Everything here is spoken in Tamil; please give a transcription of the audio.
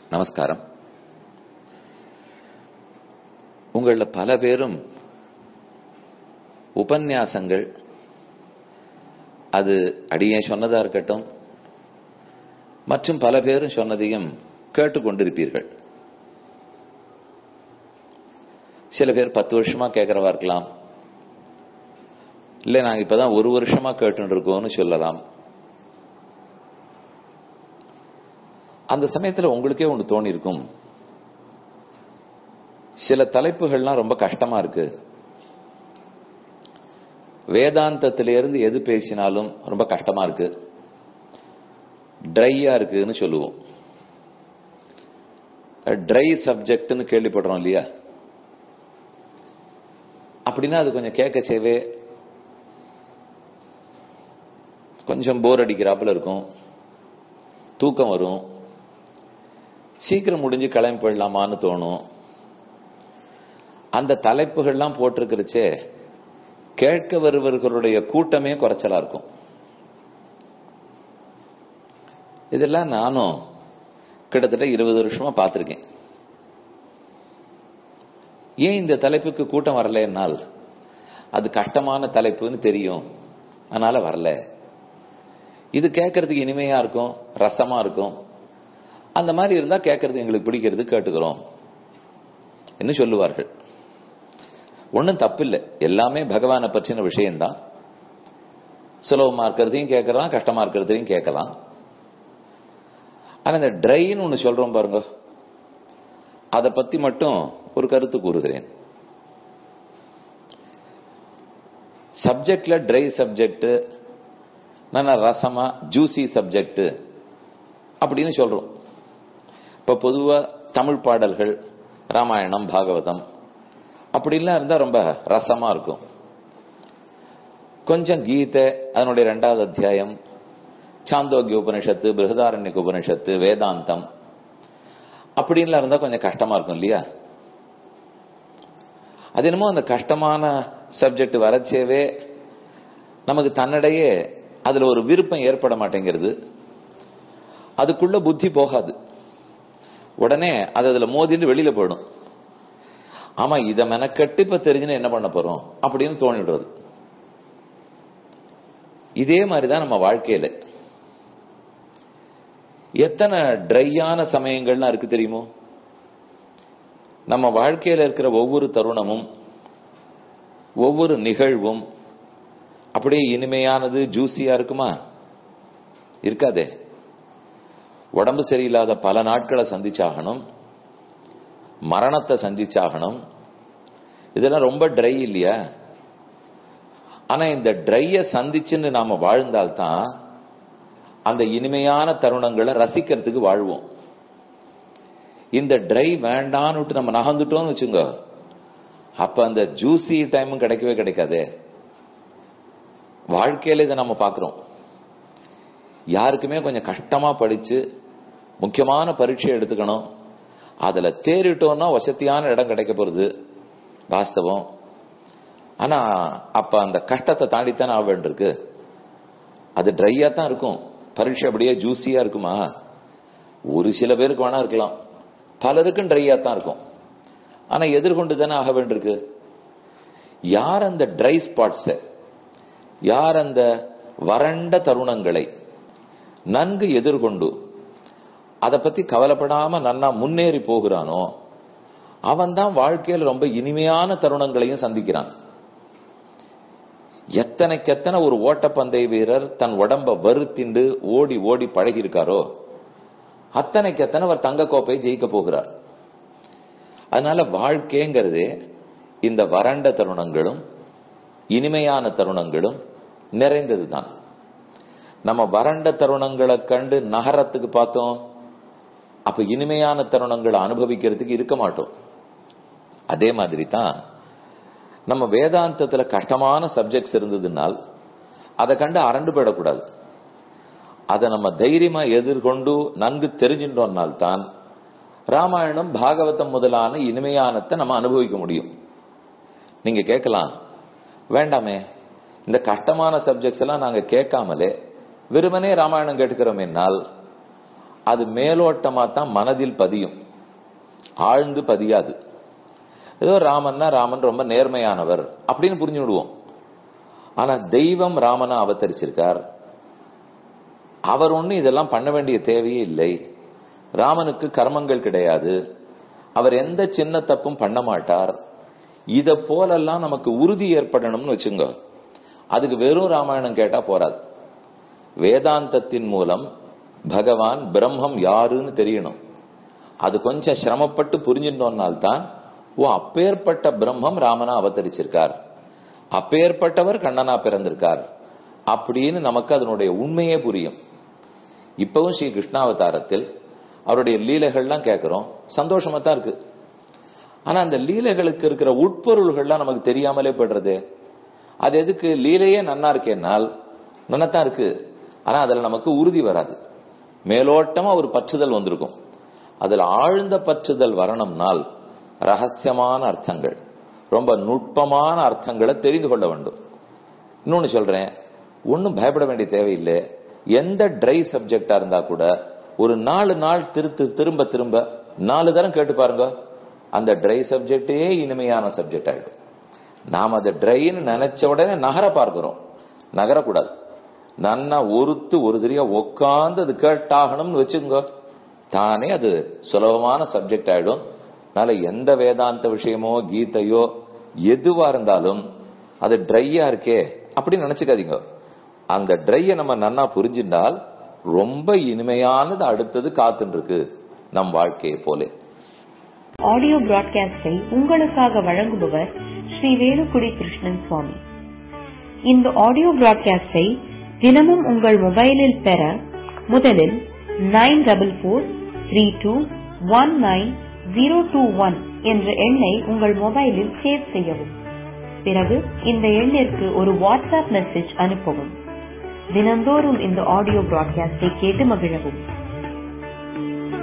நமஸ்காரம் உங்கள பல பேரும் உபன்யாசங்கள் அது அடியே சொன்னதா இருக்கட்டும் மற்றும் பல பேரும் சொன்னதையும் கேட்டுக்கொண்டிருப்பீர்கள் சில பேர் பத்து வருஷமா கேட்கிறவா இருக்கலாம் இல்ல நாங்க இப்பதான் ஒரு வருஷமா கேட்டு இருக்கோம்னு சொல்லலாம் அந்த சமயத்துல உங்களுக்கே ஒன்று தோணி இருக்கும் சில தலைப்புகள்லாம் ரொம்ப கஷ்டமா இருக்கு வேதாந்தத்திலிருந்து எது பேசினாலும் ரொம்ப கஷ்டமா இருக்கு ட்ரையா இருக்குன்னு சொல்லுவோம் ட்ரை சப்ஜெக்ட்னு கேள்விப்படுறோம் இல்லையா அப்படின்னா அது கொஞ்சம் கேட்க சேவே கொஞ்சம் போர் அடிக்கிறாப்புல இருக்கும் தூக்கம் வரும் சீக்கிரம் முடிஞ்சு கிளம்பி போயிடலாமான்னு தோணும் அந்த தலைப்புகள்லாம் போட்டிருக்கிறச்சே கேட்க வருவர்களுடைய கூட்டமே குறைச்சலா இருக்கும் இதெல்லாம் நானும் கிட்டத்தட்ட இருபது வருஷமா பார்த்திருக்கேன் ஏன் இந்த தலைப்புக்கு கூட்டம் வரலன்னால் அது கஷ்டமான தலைப்புன்னு தெரியும் அதனால வரல இது கேட்கறதுக்கு இனிமையா இருக்கும் ரசமா இருக்கும் அந்த மாதிரி இருந்தா கேட்கறது எங்களுக்கு பிடிக்கிறது கேட்டுக்கிறோம் என்ன சொல்லுவார்கள் ஒன்றும் தப்பில்லை எல்லாமே பகவானை பற்றின விஷயம்தான் சுலபமா இருக்கிறதையும் கேட்கலாம் கஷ்டமா இருக்கிறதையும் கேட்கலாம் ஆனா இந்த ட்ரைன்னு ஒன்று சொல்றோம் பாருங்க அதை பத்தி மட்டும் ஒரு கருத்து கூறுகிறேன் சப்ஜெக்ட்ல ட்ரை சப்ஜெக்ட் நல்ல ரசமா ஜூசி சப்ஜெக்ட் அப்படின்னு சொல்றோம் இப்ப பொதுவா தமிழ் பாடல்கள் ராமாயணம் பாகவதம் அப்படிலாம் இருந்தா ரொம்ப ரசமா இருக்கும் கொஞ்சம் கீதை அதனுடைய ரெண்டாவது அத்தியாயம் சாந்தோக்கிய உபனிஷத்து பிருகதாரண்யක உபனிஷத்து வேதாந்தம் அப்படின்லாம் இருந்தா கொஞ்சம் கஷ்டமா இருக்கும் இல்லையா அது என்னமோ அந்த கஷ்டமான சப்ஜெக்ட் வரச்சேவே நமக்கு தன்னிடையே அதுல ஒரு விருப்பம் ஏற்பட மாட்டேங்கிறது அதுக்குள்ள புத்தி போகாது உடனே அது அதுல மோதிட்டு வெளியில போயிடும் ஆமா இத மெனக்கட்டு இப்ப தெரிஞ்சுன்னு என்ன பண்ண போறோம் அப்படின்னு தோணிடுறது இதே மாதிரிதான் நம்ம வாழ்க்கையில எத்தனை ட்ரையான சமயங்கள்லாம் இருக்கு தெரியுமோ நம்ம வாழ்க்கையில இருக்கிற ஒவ்வொரு தருணமும் ஒவ்வொரு நிகழ்வும் அப்படியே இனிமையானது ஜூசியா இருக்குமா இருக்காதே உடம்பு சரியில்லாத பல நாட்களை சந்திச்சாகணும் மரணத்தை சந்திச்சாகணும் இதெல்லாம் ரொம்ப ட்ரை இல்லையா ஆனா இந்த ட்ரைய சந்திச்சுன்னு நாம வாழ்ந்தால்தான் அந்த இனிமையான தருணங்களை ரசிக்கிறதுக்கு வாழ்வோம் இந்த ட்ரை வேண்டான்னு நம்ம நகர்ந்துட்டோம்னு வச்சுங்க அப்ப அந்த ஜூசி டைமும் கிடைக்கவே கிடைக்காதே வாழ்க்கையில இதை நம்ம பாக்குறோம் யாருக்குமே கொஞ்சம் கஷ்டமா படிச்சு முக்கியமான பரீட்சை எடுத்துக்கணும் அதுல தேறிட்டோம்னா வசதியான இடம் கிடைக்க போறது வாஸ்தவம் ஆனா அப்ப அந்த கஷ்டத்தை தாண்டித்தானே ஆக வேண்டியிருக்கு அது ட்ரையா தான் இருக்கும் பரீட்சை அப்படியே ஜூசியா இருக்குமா ஒரு சில பேருக்கு வேணா இருக்கலாம் பலருக்கும் ட்ரையா தான் இருக்கும் ஆனா எதிர்கொண்டு தானே ஆக வேண்டியிருக்கு யார் அந்த ட்ரை ஸ்பாட்ஸ யார் அந்த வறண்ட தருணங்களை நன்கு எதிர்கொண்டு அதை பத்தி கவலைப்படாம நன்னா முன்னேறி போகிறானோ அவன் தான் வாழ்க்கையில் ரொம்ப இனிமையான தருணங்களையும் சந்திக்கிறான் எத்தனைக்கு எத்தனை ஒரு ஓட்டப்பந்தய வீரர் தன் உடம்ப வருத்திண்டு ஓடி ஓடி பழகி இருக்காரோ அத்தனைக்கு எத்தனை அவர் தங்க கோப்பையை ஜெயிக்க போகிறார் அதனால வாழ்க்கைங்கிறது இந்த வறண்ட தருணங்களும் இனிமையான தருணங்களும் நிறைந்ததுதான் நம்ம வறண்ட தருணங்களை கண்டு நகரத்துக்கு பார்த்தோம் அப்ப இனிமையான தருணங்களை அனுபவிக்கிறதுக்கு இருக்க மாட்டோம் அதே மாதிரி தான் நம்ம வேதாந்தத்துல கஷ்டமான சப்ஜெக்ட்ஸ் இருந்ததுனால் அதை கண்டு அரண்டு போயிடக்கூடாது அதை நம்ம தைரியமா எதிர்கொண்டு நன்கு தெரிஞ்சின்றோம்னால்தான் ராமாயணம் பாகவதம் முதலான இனிமையானத்தை நம்ம அனுபவிக்க முடியும் நீங்க கேட்கலாம் வேண்டாமே இந்த கஷ்டமான சப்ஜெக்ட்ஸ் எல்லாம் நாங்க கேட்காமலே வெறுமனே ராமாயணம் கேட்டுக்கிறோம் என்னால் அது மேலோட்டமா தான் மனதில் பதியும் ஆழ்ந்து பதியாது ஏதோ ராமன்னா ராமன் ரொம்ப நேர்மையானவர் அப்படின்னு புரிஞ்சு விடுவோம் ஆனா தெய்வம் ராமனா அவதரிச்சிருக்கார் அவர் ஒண்ணு இதெல்லாம் பண்ண வேண்டிய தேவையே இல்லை ராமனுக்கு கர்மங்கள் கிடையாது அவர் எந்த சின்ன தப்பும் பண்ண மாட்டார் இத போலெல்லாம் நமக்கு உறுதி ஏற்படணும்னு வச்சுங்க அதுக்கு வெறும் ராமாயணம் கேட்டா போறாது வேதாந்தத்தின் மூலம் பகவான் பிரம்மம் யாருன்னு தெரியணும் அது கொஞ்சம் சிரமப்பட்டு புரிஞ்சிருந்தோம்னால்தான் ஓ அப்பேற்பட்ட பிரம்மம் ராமனா அவதரிச்சிருக்கார் அப்பேற்பட்டவர் கண்ணனா பிறந்திருக்கார் அப்படின்னு நமக்கு அதனுடைய உண்மையே புரியும் இப்பவும் ஸ்ரீ கிருஷ்ணாவதாரத்தில் அவருடைய லீலைகள்லாம் கேட்கிறோம் சந்தோஷமா தான் இருக்கு ஆனா அந்த லீலைகளுக்கு இருக்கிற உட்பொருள்கள்லாம் நமக்கு தெரியாமலே போயிடுறது அது எதுக்கு லீலையே நன்னா இருக்கேனால் நன்னத்தான் இருக்கு ஆனா அதுல நமக்கு உறுதி வராது மேலோட்டமா ஒரு பற்றுதல் வந்திருக்கும் அதுல ஆழ்ந்த பற்றுதல் வரணும்னால் ரகசியமான அர்த்தங்கள் ரொம்ப நுட்பமான அர்த்தங்களை தெரிந்து கொள்ள வேண்டும் இன்னொன்னு சொல்றேன் ஒன்னும் பயப்பட வேண்டிய தேவையில்லை எந்த ட்ரை சப்ஜெக்டா இருந்தா கூட ஒரு நாலு நாள் திருத்து திரும்ப திரும்ப நாலு தரம் கேட்டு பாருங்க அந்த ட்ரை சப்ஜெக்டே இனிமையான சப்ஜெக்ட் ஆயிடும் நாம் அதை ட்ரைன்னு நினைச்ச உடனே நகர பார்க்கிறோம் நகரக்கூடாது நன்னா ஒருத்து ஒரு தெரியா உட்காந்து அது கேட்டாகணும்னு வச்சுங்க தானே அது சுலபமான சப்ஜெக்ட் ஆயிடும் அதனால எந்த வேதாந்த விஷயமோ கீதையோ எதுவா இருந்தாலும் அது ட்ரையா இருக்கே அப்படின்னு நினைச்சுக்காதீங்க அந்த ட்ரைய நம்ம நன்னா புரிஞ்சிருந்தால் ரொம்ப இனிமையானது அடுத்தது காத்துட்டு இருக்கு நம் வாழ்க்கையை போல ஆடியோ பிராட்காஸ்டை உங்களுக்காக வழங்குபவர் ஸ்ரீ வேலுக்குடி கிருஷ்ணன் சுவாமி இந்த ஆடியோ பிராட்காஸ்டை தினமும் உங்கள் மொபைலில் பெற முதலில் nine double four three two one nine zero two one என்ற எண்ணை உங்கள் மொபைலில் சேவ் செய்யவும் பிறகு இந்த எண்ணிற்கு ஒரு வாட்ஸ்அப் மெசேஜ் அனுப்பவும் தினந்தோறும் இந்த ஆடியோ பிராட்காஸ்டை கேட்டு மகிழவும்